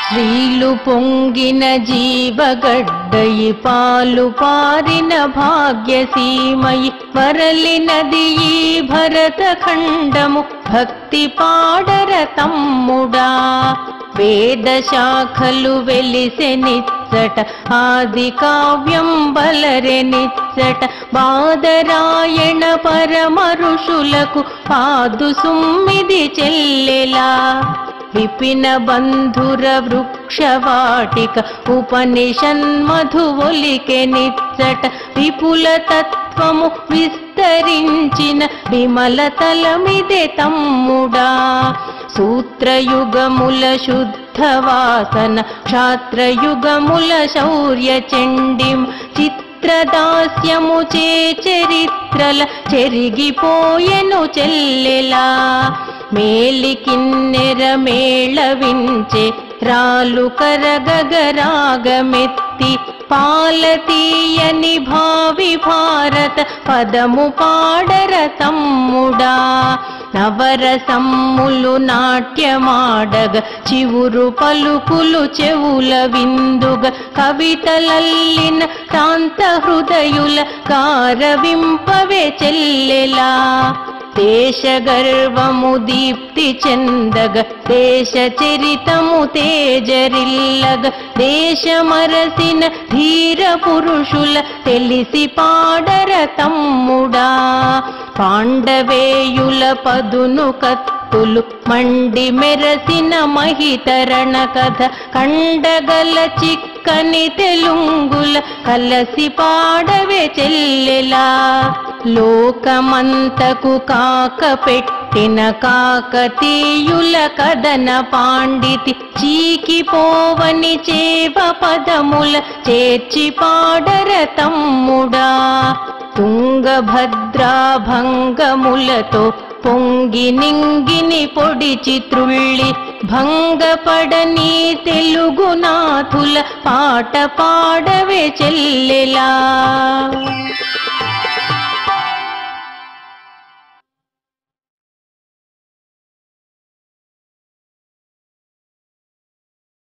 స్త్రీలు పొంగిన జీవగడ్డయి పాలు పారిన భాగ్యసీమయి వరలినది ఈ భరత ఖండము భక్తి పాడర తమ్ముడా వేద శాఖలు వెలిసెనిచ్చట ఆది కావ్యం బలరెనిచ్చట బాదరాయణ పరమ ఋషులకు పాదు సుమ్మిది చెల్లెలా విపిన బంధుర వృక్షవాటిక ఉపనిషన్మధు ఒలికె నిచ్చట విపుల తత్వము విస్తరించిన విమల తలమిదే తమ్ముడా సూత్రయుగముల శుద్ధ వాసన క్షాత్రయుగముల శౌర్య చండిం చిత్రదాస్యము చే చరిత్రల చెరిగిపోయెను చెల్లెలా మేలికిన్నెర మేళవించే రాలు కరగగరాగమెత్తి పాలతీయని భావి భారత పదము పాడర తమ్ముడా నవరసమ్ములు నాట్యమాడగ చివురు పలుకులు చెవుల విందుగ కవితలల్లిన కాంత హృదయుల కారవింపవే చెల్లెలా దేశ గర్వము దీప్తి చెందగ దేశ చరితము తేజరిల్లగ దేశమరసిన ధీర పురుషుల తెలిసి పాడర తమ్ముడా పాండవేయుల పదును కత్తులు మండి మెరసిన మహితరణ కథ కండగల చిక్కని తెలుంగుల కలసి పాడవే చెల్లెలా లోకమంతకు కాక పెట్టిన కాకతీయుల కదన పాండితి చీకిపోవని చేవ పదముల చేర్చి పాడర తమ్ముడా తుంగభద్రా భంగములతో పొంగి నింగిని పొడిచి త్రుళ్ళి భంగపడని తెలుగునాథుల పాట పాడవే చెల్లెలా